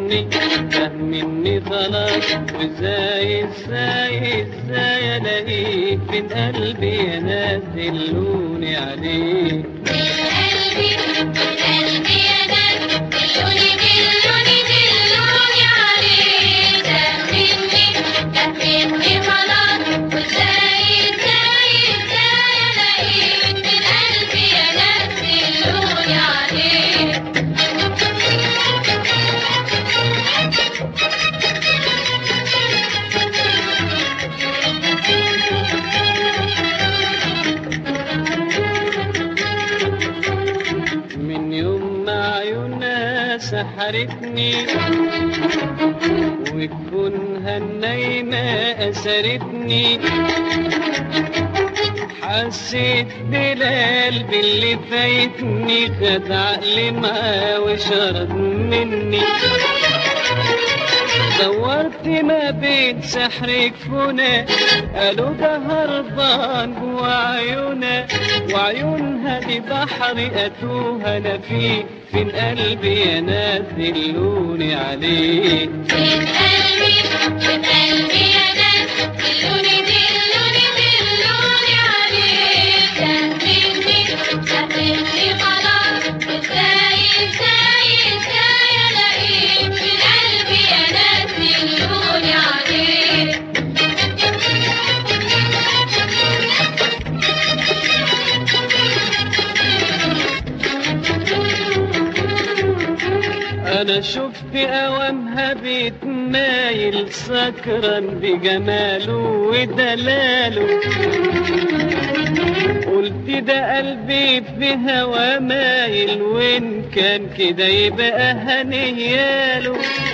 مني فهمني خلاص وازاي ازاي ازاي الاقيك من قلبي يا ناس دلوني عليك قلبي قلبي يا ناس دلوني دلوني دلوني عليك فهمني فهمني خلاص وازاي ازاي ازاي الاقيك من قلبي يا ناس دلوني عليك من يوم ما عيونها سحرتني وجفونها النايمة أسرتني حسيت بالقلب اللي فايتني خد عقلي معاه وشرد مني دورت ما بين سحر جفونها قالوا ده هربان جوا عيونها وعيونها دي بحر اتوه انا فيه فين قلبي يا ناس دلوني عليه من قلبي من قلبي يا ناس دلوني دلوني دلوني عليك فهمني فهمني خلاص ازاي ازاي ازاي الاقيك من قلبي يا ناس دلوني عليك انا شفت اوامها بيتمايل سكرا بجماله ودلاله قلت ده قلبي في هوا مايل وان كان كده يبقى هنياله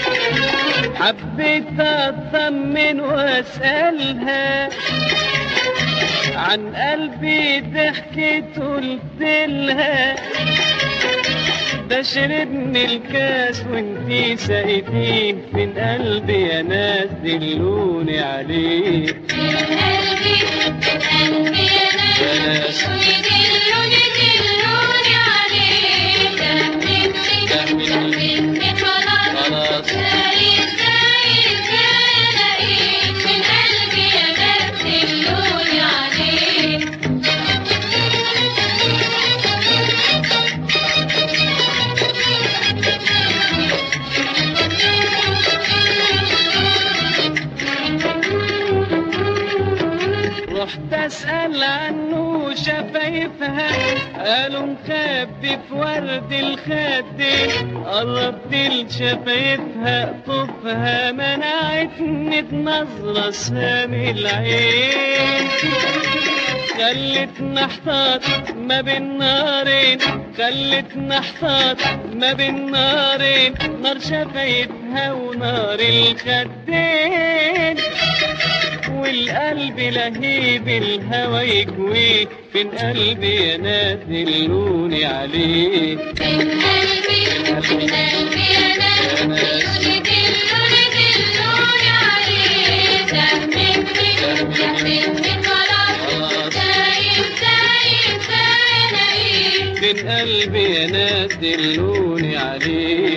حبيت اطمن واسالها عن قلبي ضحكت قلت لها ده شربني الكاس وانتي ساقتين من قلبي يا ناس دلوني عليه من قلبي من قلبي يا يا ناس ناس. دلوني دلوني عليك فهمني فهمني خلاص خلاص ازاي ازاي ازاي الاقيك من قلبي يا ناس دلوني عليك رحت اسال عنه شفايفها قالوا مخبي في ورد الخدين قربت لشفايفها طفها منعتني بنظرة سامي العين خلتنا احتاط ما بين نارين خلتنا احتاط ما بين نارين نار شفايفها ونار الخدين والقلب لهيب الهوى يكويه فين قلبي يا ناس دلوني عليه من قلبي من قلبي يا ناس دلوني دلوني دلوني عليك فهمني فهمني خلاص ازاي ازاي ازاي الاقيك فين قلبي يا ناس دلوني عليه